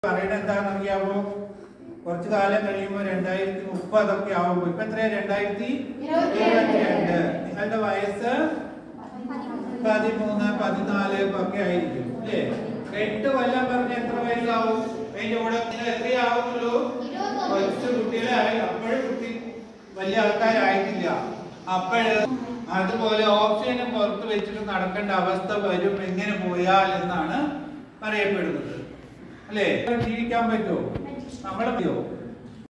പറയുന്നത് എന്താണെന്ന് അറിയാമോ കുറച്ചു കാലം കഴിയുമ്പോൾ രണ്ടായിരത്തി മുപ്പതൊക്കെ ആവുമ്പോ ഇപ്പൊ എത്രയാ രണ്ടായിരത്തി ഇരുപത്തിരണ്ട് നിങ്ങളുടെ വയസ്സ് പതിമൂന്ന് പതിനാല് ഒക്കെ ആയിരിക്കും അല്ലേ എട്ട് കൊല്ലം പറഞ്ഞ എത്ര വയസ്സാവും അതിന്റെ കൂടെ നിങ്ങൾ എത്രയാവുള്ളൂ കൊച്ചു കുട്ടികളായി അപ്പോഴും കുട്ടി വലിയ ആൾക്കാരായിട്ടില്ല അപ്പോഴ് അതുപോലെ ഓപ്ഷനും പുറത്ത് വെച്ചിട്ട് നടക്കേണ്ട അവസ്ഥ വരും എങ്ങനെ പോയാൽ എന്നാണ് പറയപ്പെടുന്നത് അല്ലേ ജീവിക്കാൻ പറ്റുമോ നമ്മളെ പറ്റുമോ